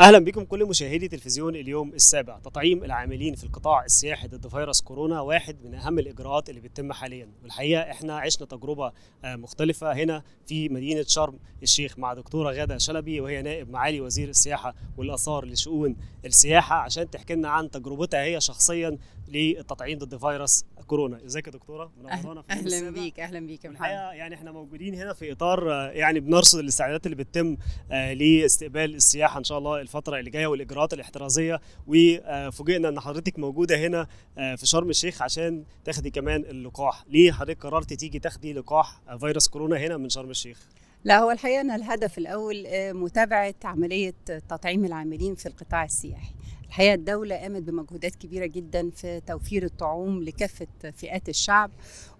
اهلا بكم كل مشاهدي تلفزيون اليوم السابع تطعيم العاملين في القطاع السياحي ضد فيروس كورونا واحد من اهم الاجراءات اللي بتتم حاليا والحقيقه احنا عشنا تجربه آه، مختلفه هنا في مدينه شرم الشيخ مع دكتوره غاده شلبي وهي نائب معالي وزير السياحه والاثار لشؤون السياحه عشان تحكي لنا عن تجربتها هي شخصيا للتطعيم ضد فيروس كورونا ازيك يا دكتوره منورانا في اليوم اهلا السابع. بيك اهلا بيك يا محمد الحقيقه يعني احنا موجودين هنا في اطار آه، يعني بنرصد الاستعدادات اللي بتتم آه، لاستقبال السياحه ان شاء الله الفتره اللي جايه والاجراءات الاحترازيه وفوجئنا ان حضرتك موجوده هنا آه، في شرم الشيخ عشان تاخدي كمان اللقاح ليه حضرتك قررتي تيجي تاخدي لقاح آه، فيروس كورونا هنا من شرم الشيخ لا هو الحقيقه انا الهدف الاول آه، متابعه عمليه تطعيم العاملين في القطاع السياحي الحقيقه الدوله قامت بمجهودات كبيره جدا في توفير الطعوم لكافه فئات الشعب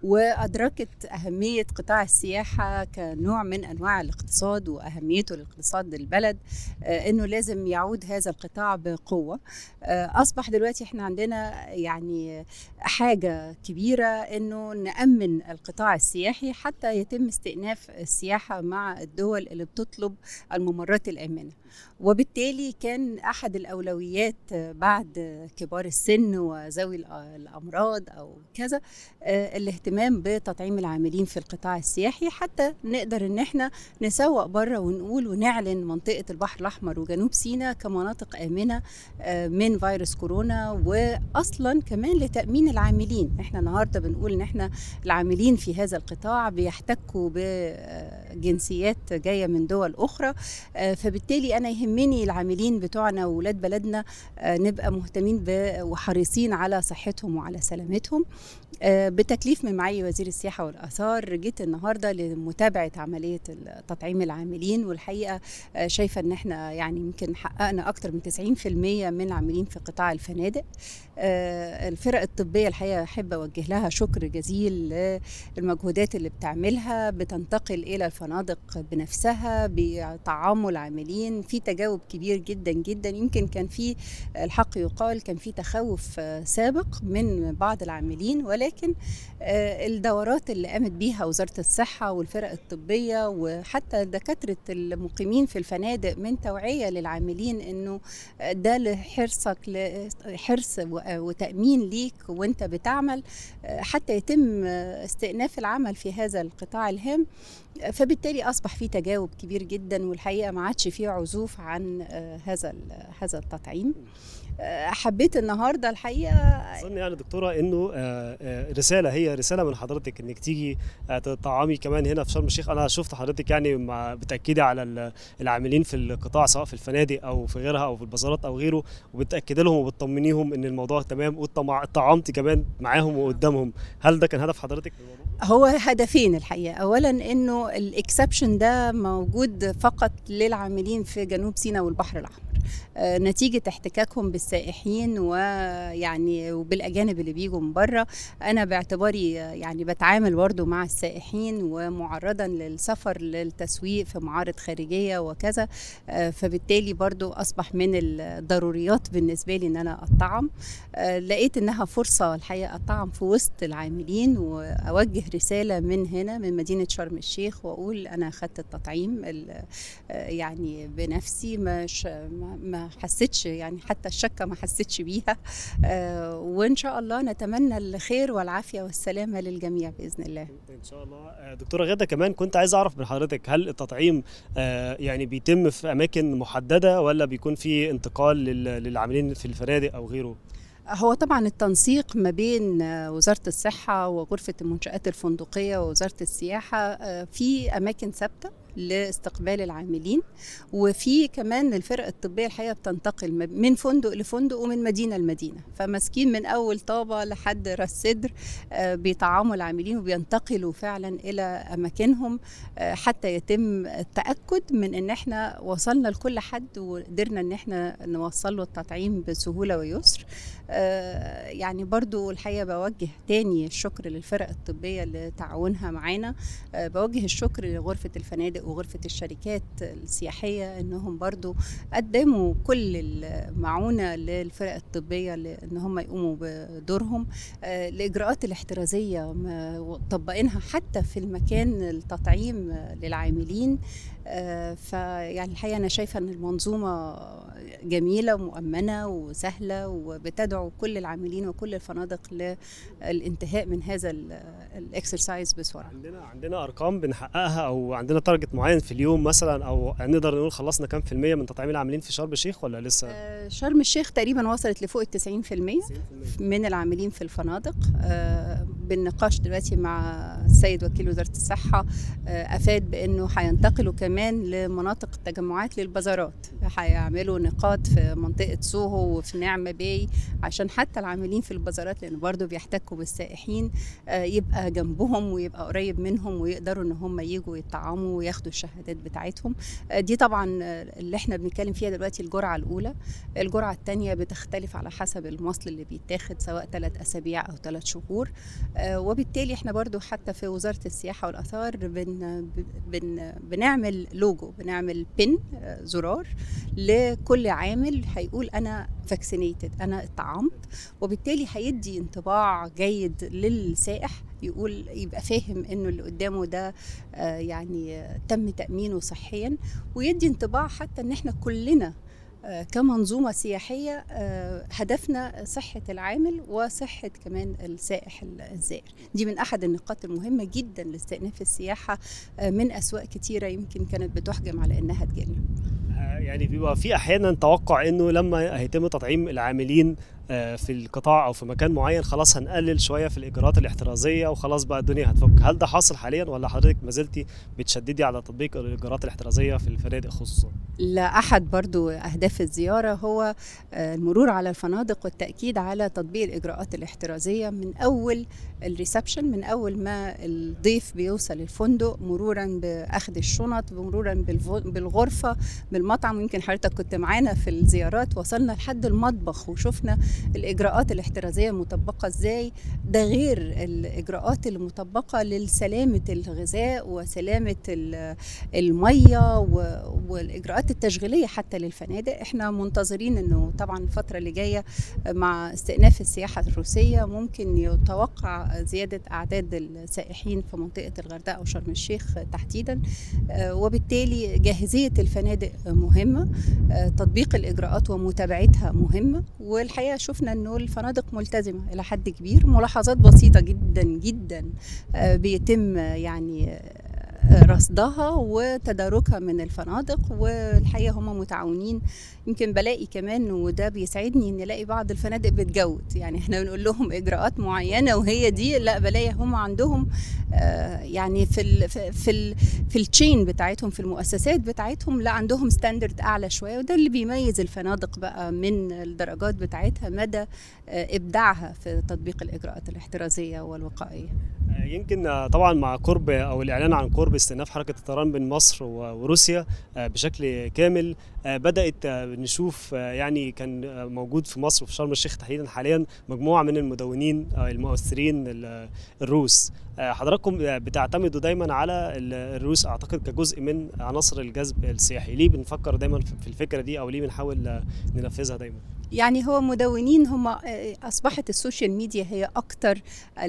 وادركت اهميه قطاع السياحه كنوع من انواع الاقتصاد واهميته لاقتصاد البلد آه، انه لازم يعود هذا القطاع بقوه آه، اصبح دلوقتي احنا عندنا يعني حاجه كبيره انه نامن القطاع السياحي حتى يتم استئناف السياحه مع الدول اللي بتطلب الممرات الامنه وبالتالي كان احد الاولويات بعد كبار السن وذوي الامراض او كذا آه، الاهتمام بتطعيم العاملين في القطاع السياحي حتى نقدر ان احنا نسوق بره ونقول ونعلن منطقه البحر الاحمر وجنوب سيناء كمناطق امنه آه، من فيروس كورونا واصلا كمان لتامين العاملين احنا النهارده بنقول ان احنا العاملين في هذا القطاع بيحتكوا بجنسيات جايه من دول اخرى آه، فبالتالي انا يهمني العاملين بتوعنا واولاد بلدنا آه، نبقى مهتمين ب- وحريصين على صحتهم وعلى سلامتهم آه، بتكليف من معالي وزير السياحه والاثار جيت النهارده لمتابعه عمليه تطعيم العاملين والحقيقه آه، شايفه ان احنا يعني يمكن حققنا اكتر من 90% من العاملين في قطاع الفنادق آه، الفرق الطبيه الحقيقه احب اوجه لها شكر جزيل للمجهودات اللي بتعملها بتنتقل الى الفنادق بنفسها بيطعموا العاملين في تجاوب كبير جدا جدا يمكن كان في الحق يقال كان في تخوف آه، سابق من بعض العاملين ولكن آه، الدورات اللي قامت بيها وزاره الصحه والفرق الطبيه وحتى دكاتره المقيمين في الفنادق من توعيه للعاملين انه ده لحرصك لحرص و- وتامين ليك وانت بتعمل آه، حتى يتم آه، استئناف العمل في هذا القطاع الهام آه، فبالتالي اصبح في تجاوب كبير جدا والحقيقه ما عادش فيه عزوف عن آه، هذا ال- هذا التطعيم آه، حبيت النهارده الحقيقه اظن يعني دكتوره انه آه، آه، رساله هي رساله من حضرتك انك تيجي آه، تطعمي كمان هنا في شرم الشيخ انا شفت حضرتك يعني مع بتاكدي على ال- العاملين في القطاع سواء في الفنادق او في غيرها او في البازارات او غيره وبتاكد لهم وبتطمنيهم ان الموضوع تمام وطعمتي كمان معاهم وقدامهم هل ده كان هدف حضرتك في الموضوع؟ هو هدفين الحقيقه اولا انه الاكسبشن ده موجود فقط للعاملين في جنوب سيناء والبحر الاحمر آه، نتيجة احتكاكهم بالسائحين ويعني وبالأجانب اللي بيجوا من بره أنا باعتباري آه، يعني بتعامل برضو مع السائحين ومعرضا للسفر للتسويق في معارض خارجية وكذا آه، فبالتالي برضو أصبح من الضروريات بالنسبة لي إن أنا أطعم آه، لقيت إنها فرصة الحقيقة أطعم في وسط العاملين وأوجه رسالة من هنا من مدينة شرم الشيخ وأقول أنا أخدت التطعيم ال- آه، يعني بنفسي مش ما ما حسيتش يعني حتى الشكة ما حسيتش بيها آه، وإن شاء الله نتمنى الخير والعافية والسلامة للجميع بإذن الله ان شاء الله آه، دكتوره غاده كمان كنت عايز اعرف من حضرتك هل التطعيم آه، يعني بيتم في اماكن محدده ولا بيكون في انتقال لل- للعاملين في الفنادق او غيره؟ هو طبعا التنسيق ما بين آه، وزارة الصحة وغرفة المنشآت الفندقية ووزارة السياحة آه، في أماكن ثابتة لاستقبال العاملين وفي كمان الفرق الطبية الحقيقة بتنتقل ما- من فندق لفندق ومن مدينة لمدينة فماسكين من أول طابة لحد راس سدر آه، بيطعموا العاملين وبينتقلوا فعلا إلى أماكنهم آه، حتى يتم التأكد من إن إحنا وصلنا لكل حد وقدرنا إن إحنا نوصل له التطعيم بسهولة ويسر آه، يعني برضو الحقيقة بوجه تاني الشكر للفرق الطبية لتعاونها معانا آه، بوجه الشكر لغرفة الفنادق وغرفة الشركات السياحية انهم برضو قدموا كل المعونة للفرق الطبية لان هم يقوموا بدورهم آه، الاجراءات الاحترازية ما- طبقينها حتى في المكان التطعيم للعاملين فيعني الحقيقه انا شايفه ان المنظومه جميله ومؤمنه وسهله وبتدعو كل العاملين وكل الفنادق للانتهاء من هذا الاكسرسايز بسرعه عندنا عندنا ارقام بنحققها او عندنا تارجت معين في اليوم مثلا او نقدر نقول خلصنا كام في الميه من تطعيم العاملين في شرم الشيخ ولا لسه آه شرم الشيخ تقريبا وصلت لفوق ال 90% من العاملين في الفنادق آه بالنقاش دلوقتي مع السيد وكيل وزاره الصحه آه افاد بانه هينتقلوا كمان لمناطق التجمعات للبازارات هيعملوا نقاط في منطقه سوهو وفي نعمه باي عشان حتى العاملين في البازارات لان برضو بيحتكوا بالسائحين يبقى جنبهم ويبقى قريب منهم ويقدروا ان هم يجوا يطعموا وياخدوا الشهادات بتاعتهم دي طبعا اللي احنا بنتكلم فيها دلوقتي الجرعه الاولى الجرعه الثانيه بتختلف على حسب المصل اللي بيتاخد سواء ثلاث اسابيع او ثلاث شهور وبالتالي احنا برضو حتى في وزاره السياحه والاثار بن بن بنعمل لوجو بنعمل بن زرار لكل عامل هيقول انا فاكسينيتد انا اتطعمت وبالتالي هيدي انطباع جيد للسائح يقول يبقى فاهم انه اللي قدامه ده آه يعني تم تامينه صحيا ويدي انطباع حتى ان احنا كلنا آه كمنظومة سياحية آه هدفنا صحة العامل وصحة كمان السائح الزائر دي من أحد النقاط المهمة جدا لاستئناف السياحة من أسواق كتيرة يمكن كانت بتحجم على أنها تجيلنا يعني بيبقى في احيانا توقع انه لما هيتم تطعيم العاملين في القطاع او في مكان معين خلاص هنقلل شويه في الاجراءات الاحترازيه وخلاص بقى الدنيا هتفك هل ده حاصل حاليا ولا حضرتك ما زلتي بتشددي على تطبيق الاجراءات الاحترازيه في الفنادق خصوصا لا احد برضو اهداف الزياره هو المرور على الفنادق والتاكيد على تطبيق الاجراءات الاحترازيه من اول الريسبشن من اول ما الضيف بيوصل الفندق مرورا باخذ الشنط مرورا بالغرفه بالمطعم يمكن حضرتك كنت معانا في الزيارات وصلنا لحد المطبخ وشفنا الاجراءات الاحترازيه مطبقه ازاي ده غير الاجراءات المطبقه لسلامه الغذاء وسلامه الميه والاجراءات التشغيليه حتى للفنادق احنا منتظرين انه طبعا الفتره اللي جايه مع استئناف السياحه الروسيه ممكن يتوقع زياده اعداد السائحين في منطقه الغردقه وشرم الشيخ تحديدا وبالتالي جاهزيه الفنادق مهمه تطبيق الاجراءات ومتابعتها مهمه والحقيقه شفنا انه الفنادق ملتزمه الى حد كبير ملاحظات بسيطه جدا جدا بيتم يعني رصدها وتداركها من الفنادق والحقيقه هم متعاونين يمكن بلاقي كمان وده بيسعدني ان الاقي بعض الفنادق بتجود يعني احنا بنقول لهم اجراءات معينه وهي دي لا بلاقي هم عندهم آه يعني في ال في ال في التشين بتاعتهم في المؤسسات بتاعتهم لا عندهم ستاندرد اعلى شويه وده اللي بيميز الفنادق بقى من الدرجات بتاعتها مدى آه ابداعها في تطبيق الاجراءات الاحترازيه والوقائيه يمكن طبعا مع قرب او الاعلان عن قرب استئناف حركه الطيران بين مصر وروسيا بشكل كامل بدات نشوف يعني كان موجود في مصر وفي شرم الشيخ تحديدا حاليا مجموعه من المدونين المؤثرين الروس حضراتكم بتعتمدوا دايما على الروس اعتقد كجزء من عناصر الجذب السياحي ليه بنفكر دايما في الفكره دي او ليه بنحاول ننفذها دايما يعني هو مدونين هم اصبحت السوشيال ميديا هي اكتر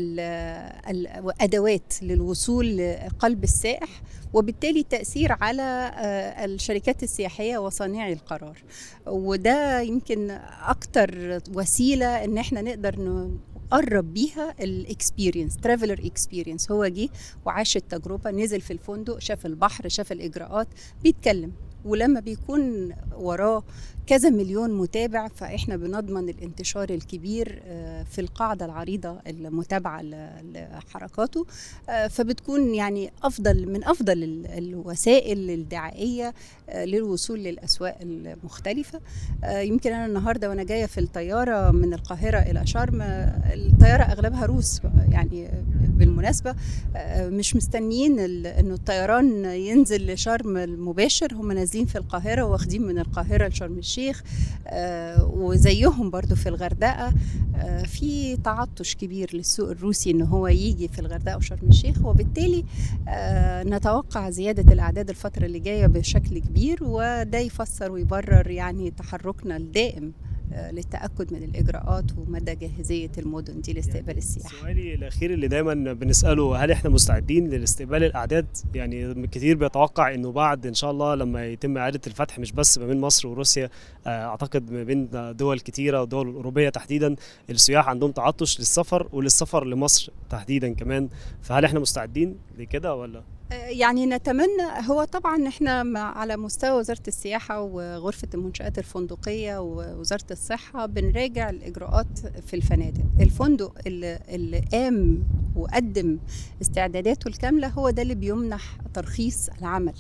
الادوات للوصول لقلب السائح وبالتالي التاثير على الشركات السياحيه وصانعي القرار وده يمكن اكتر وسيله ان احنا نقدر قرب بيها الاكسبيرينس ترافلر اكسبيرينس هو جه وعاش التجربه نزل في الفندق شاف البحر شاف الاجراءات بيتكلم ولما بيكون وراه كذا مليون متابع فاحنا بنضمن الانتشار الكبير في القاعده العريضه المتابعه لحركاته فبتكون يعني افضل من افضل الوسائل الدعائيه للوصول للاسواق المختلفه يمكن انا النهارده وانا جايه في الطياره من القاهره الى شرم الطياره اغلبها روس يعني بالمناسبه مش مستنيين انه الطيران ينزل لشرم المباشر هم نازلين في القاهره واخدين من القاهره لشرم الشيخ وزيهم برضو في الغردقه في تعطش كبير للسوق الروسي ان هو يجي في الغردقه وشرم الشيخ وبالتالي نتوقع زياده الاعداد الفتره اللي جايه بشكل كبير وده يفسر ويبرر يعني تحركنا الدائم للتاكد من الاجراءات ومدى جاهزيه المدن دي لاستقبال السياح سؤالي الاخير اللي دايما بنساله هل احنا مستعدين لاستقبال الاعداد يعني كتير بيتوقع انه بعد ان شاء الله لما يتم اعاده الفتح مش بس ما بين مصر وروسيا اعتقد ما بين دول كتيره والدول الاوروبيه تحديدا السياح عندهم تعطش للسفر وللسفر لمصر تحديدا كمان فهل احنا مستعدين لكده ولا يعني نتمنى هو طبعا احنا على مستوى وزاره السياحه وغرفه المنشات الفندقيه ووزاره الصحه بنراجع الاجراءات في الفنادق الفندق اللي, اللي قام وقدم استعداداته الكامله هو ده اللي بيمنح ترخيص العمل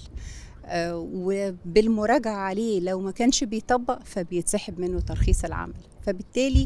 وبالمراجعة عليه لو ما كانش بيطبق فبيتسحب منه ترخيص العمل فبالتالي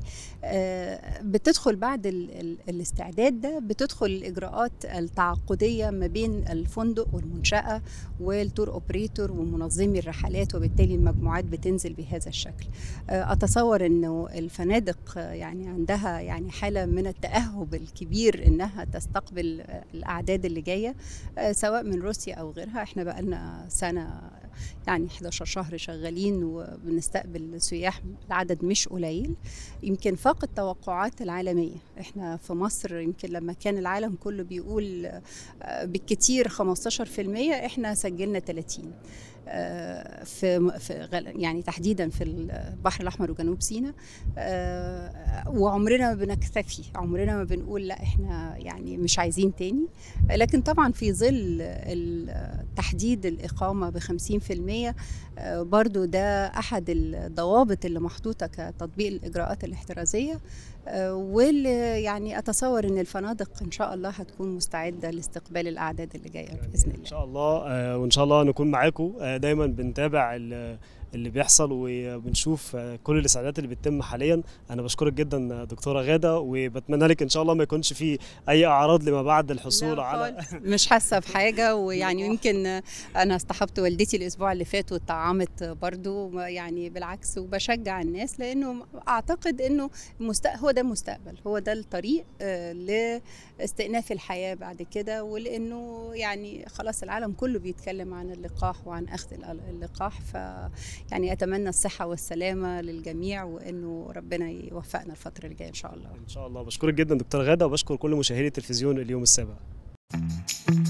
بتدخل بعد الاستعداد ده بتدخل الاجراءات التعاقديه ما بين الفندق والمنشاه والتور اوبريتور ومنظمي الرحلات وبالتالي المجموعات بتنزل بهذا الشكل اتصور انه الفنادق يعني عندها يعني حاله من التاهب الكبير انها تستقبل الاعداد اللي جايه سواء من روسيا او غيرها احنا بقالنا سنه يعني 11 شهر شغالين وبنستقبل سياح العدد مش قليل يمكن فاق التوقعات العالمية احنا في مصر يمكن لما كان العالم كله بيقول بالكتير 15% احنا سجلنا 30 في في يعني تحديدا في البحر الاحمر وجنوب سيناء وعمرنا ما بنكتفي عمرنا ما بنقول لا احنا يعني مش عايزين تاني لكن طبعا في ظل تحديد الاقامه ب 50% برضو ده احد الضوابط اللي محطوطه كتطبيق الاجراءات الاحترازيه واللي يعني اتصور ان الفنادق ان شاء الله هتكون مستعده لاستقبال الاعداد اللي جايه باذن الله ان شاء الله وان شاء الله نكون معاكم دايما بنتابع اللي بيحصل وبنشوف كل الاستعدادات اللي بتتم حاليا انا بشكرك جدا دكتوره غاده وبتمنى لك ان شاء الله ما يكونش في اي اعراض لما بعد الحصول على مش حاسه بحاجه ويعني يمكن انا اصطحبت والدتي الاسبوع اللي فات واتطعمت برضو يعني بالعكس وبشجع الناس لانه اعتقد انه هو ده المستقبل هو ده الطريق لاستئناف الحياه بعد كده ولانه يعني خلاص العالم كله بيتكلم عن اللقاح وعن اخذ اللقاح ف يعني اتمنى الصحه والسلامه للجميع وانه ربنا يوفقنا الفتره اللي جايه ان شاء الله ان شاء الله بشكرك جدا دكتوره غاده وبشكر كل مشاهدي تلفزيون اليوم السابع